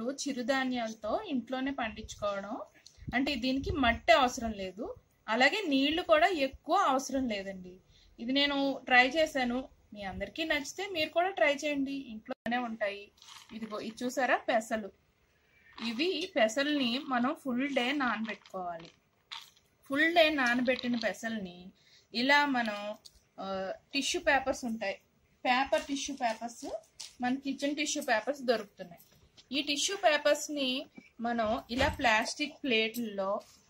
పెసలు చిరుధాన్యాలతో ఇంట్లోనే పండించుకోవడం అంటే దీనికి మట్టి అవసరం లేదు అలాగే నీళ్లు కూడా ఎక్కువ అవసరం లేదండి ఇది నేను ట్రై చేశాను మీ అందరికీ నచ్చితే మీరు కూడా ట్రై చేయండి ఇంట్లోనే ఉంటాయి ఇదిగో ఇది చూసారా పెసలు ఇవి పెసల్ని మనం ఫుల్ డే నానబెట్టుకోవాలి ఫుల్ డే నానబెట్టిన పెసల్ని ఇలా మనం టిష్యూ పేపర్స్ ఉంటాయి పేపర్ టిష్యూ పేపర్స్ మన కిచెన్ టిష్యూ పేపర్స్ దొరుకుతున్నాయి ఈ టిష్యూ పేపర్స్ని మనం ఇలా ప్లాస్టిక్ ప్లేట్లలో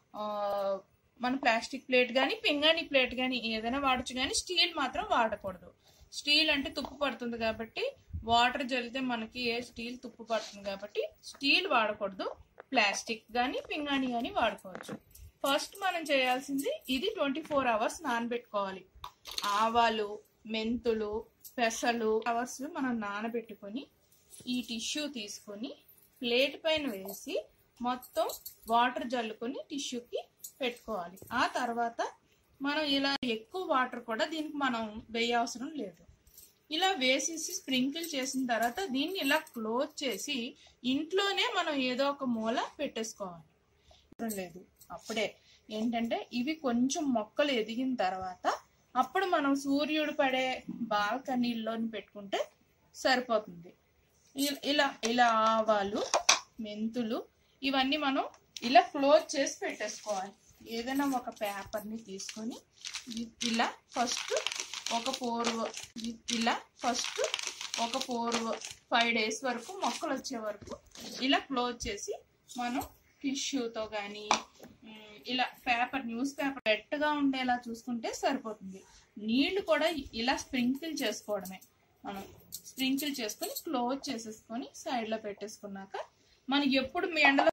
మన ప్లాస్టిక్ ప్లేట్ కానీ పింగాణి ప్లేట్ కానీ ఏదైనా వాడచ్చు కానీ స్టీల్ మాత్రం వాడకూడదు స్టీల్ అంటే తుప్పు పడుతుంది కాబట్టి వాటర్ జల్లితే మనకి ఏ స్టీల్ తుప్పు పడుతుంది కాబట్టి స్టీల్ వాడకూడదు ప్లాస్టిక్ కానీ పింగాణి కానీ వాడుకోవచ్చు ఫస్ట్ మనం చేయాల్సింది ఇది ట్వంటీ ఫోర్ అవర్స్ నానబెట్టుకోవాలి ఆవాలు మెంతులు పెసలు అవర్స్ మనం నానబెట్టుకొని ఈ టిష్యూ తీసుకొని ప్లేట్ పైన వేసి మొత్తం వాటర్ జల్లుకొని టిష్యూకి పెట్టుకోవాలి ఆ తర్వాత మనం ఇలా ఎక్కువ వాటర్ కూడా దీనికి మనం వేయవసరం లేదు ఇలా వేసేసి స్ప్రింకిల్ చేసిన తర్వాత దీన్ని ఇలా క్లోజ్ చేసి ఇంట్లోనే మనం ఏదో ఒక మూల పెట్టేసుకోవాలి అవసరం లేదు అప్పుడే ఏంటంటే ఇవి కొంచెం మొక్కలు ఎదిగిన తర్వాత అప్పుడు మనం సూర్యుడు పడే బాల్కనీల్లోని పెట్టుకుంటే సరిపోతుంది ఇ- ఇలా ఇలా ఆవాలు మెంతులు ఇవన్నీ మనం ఇలా క్లోజ్ చేసి పెట్టేసుకోవాలి ఏదైనా ఒక పేపర్ని తీసుకొని ఇ- ఇలా ఫస్ట్ ఒక ఫోర్ ఇలా ఫస్ట్ ఒక ఫోర్ ఫైవ్ డేస్ వరకు మొక్కలు వచ్చే వరకు ఇలా క్లోజ్ చేసి మనం టిష్యూతో కానీ ఇలా పేపర్ న్యూస్ పేపర్ వెట్టగా ఉండేలా చూసుకుంటే సరిపోతుంది నీళ్లు కూడా ఇలా స్ప్రింకిల్ చేసుకోవడమే మనం స్ప్రింకిల్ చేసుకొని క్లోజ్ చేసేసుకొని సైడ్ లో పెట్టేసుకున్నాక మనం ఎప్పుడు మీ ఎండలో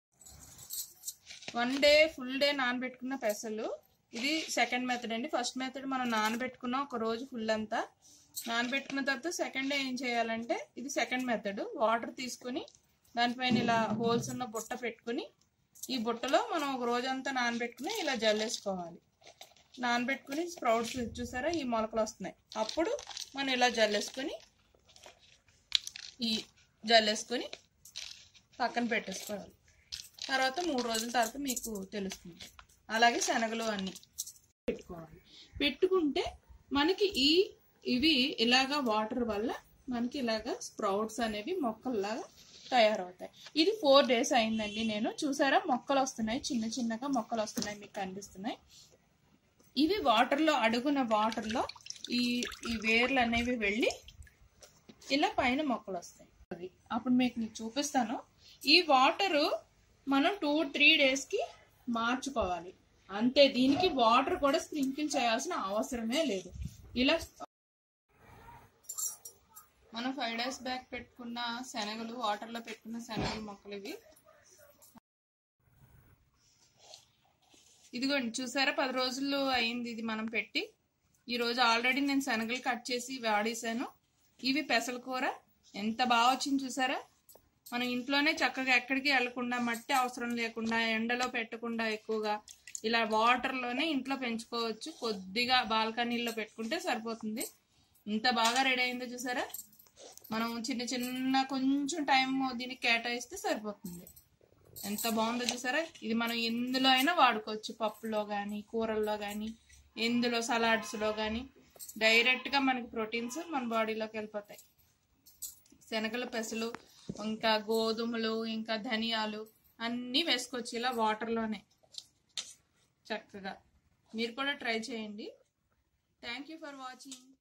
వన్ డే ఫుల్ డే నానబెట్టుకున్న పెసలు ఇది సెకండ్ మెథడ్ అండి ఫస్ట్ మెథడ్ మనం నానబెట్టుకున్న ఒక రోజు ఫుల్ అంతా నానబెట్టుకున్న తర్వాత సెకండ్ డే ఏం చేయాలంటే ఇది సెకండ్ మెథడ్ వాటర్ తీసుకుని దానిపైన ఇలా హోల్స్ ఉన్న బుట్ట పెట్టుకుని ఈ బుట్టలో మనం ఒక రోజంతా నానబెట్టుకుని ఇలా జల్లేసుకోవాలి నానబెట్టుకుని స్ప్రౌట్స్ చూసారా ఈ మొలకలు వస్తున్నాయి అప్పుడు మనం ఇలా జల్లేసుకొని ఈ జల్లేసుకొని పక్కన పెట్టేసుకోవాలి తర్వాత మూడు రోజుల తర్వాత మీకు తెలుస్తుంది అలాగే శనగలు అన్నీ పెట్టుకోవాలి పెట్టుకుంటే మనకి ఈ ఇవి ఇలాగా వాటర్ వల్ల మనకి ఇలాగా స్ప్రౌట్స్ అనేవి మొక్కల్లాగా తయారవుతాయి ఇది ఫోర్ డేస్ అయిందండి నేను చూసారా మొక్కలు వస్తున్నాయి చిన్న చిన్నగా మొక్కలు వస్తున్నాయి మీకు కనిపిస్తున్నాయి ఇవి వాటర్లో అడుగున వాటర్లో ఈ ఈ వేర్లు అనేవి వెళ్ళి ఇలా పైన మొక్కలు వస్తాయి అది అప్పుడు మీకు నేను చూపిస్తాను ఈ వాటరు మనం టూ త్రీ డేస్కి మార్చుకోవాలి అంతే దీనికి వాటర్ కూడా స్ప్రింకిల్ చేయాల్సిన అవసరమే లేదు ఇలా మనం ఫైవ్ డేస్ బ్యాక్ పెట్టుకున్న శనగలు వాటర్లో పెట్టుకున్న శనగలు మొక్కలు ఇవి ఇదిగోండి చూసారా పది రోజులు అయింది ఇది మనం పెట్టి ఈ రోజు ఆల్రెడీ నేను శనగలు కట్ చేసి వాడేసాను ఇవి పెసల కూర ఎంత బాగా వచ్చింది చూసారా మనం ఇంట్లోనే చక్కగా ఎక్కడికి వెళ్లకుండా మట్టి అవసరం లేకుండా ఎండలో పెట్టకుండా ఎక్కువగా ఇలా వాటర్లోనే ఇంట్లో పెంచుకోవచ్చు కొద్దిగా బాల్కనీల్లో పెట్టుకుంటే సరిపోతుంది ఇంత బాగా రెడీ అయిందో చూసారా మనం చిన్న చిన్న కొంచెం టైం దీనికి కేటాయిస్తే సరిపోతుంది ఎంత బాగుందో చూసారా ఇది మనం ఎందులో అయినా వాడుకోవచ్చు పప్పులో కానీ కూరల్లో కానీ ఎందులో సలాడ్స్లో కానీ డైరెక్ట్గా మనకి ప్రోటీన్స్ మన బాడీలోకి వెళ్ళిపోతాయి శనగల పెసలు ఇంకా గోధుమలు ఇంకా ధనియాలు అన్నీ వేసుకోవచ్చు ఇలా వాటర్లోనే చక్కగా మీరు కూడా ట్రై చేయండి థ్యాంక్ యూ ఫర్ వాచింగ్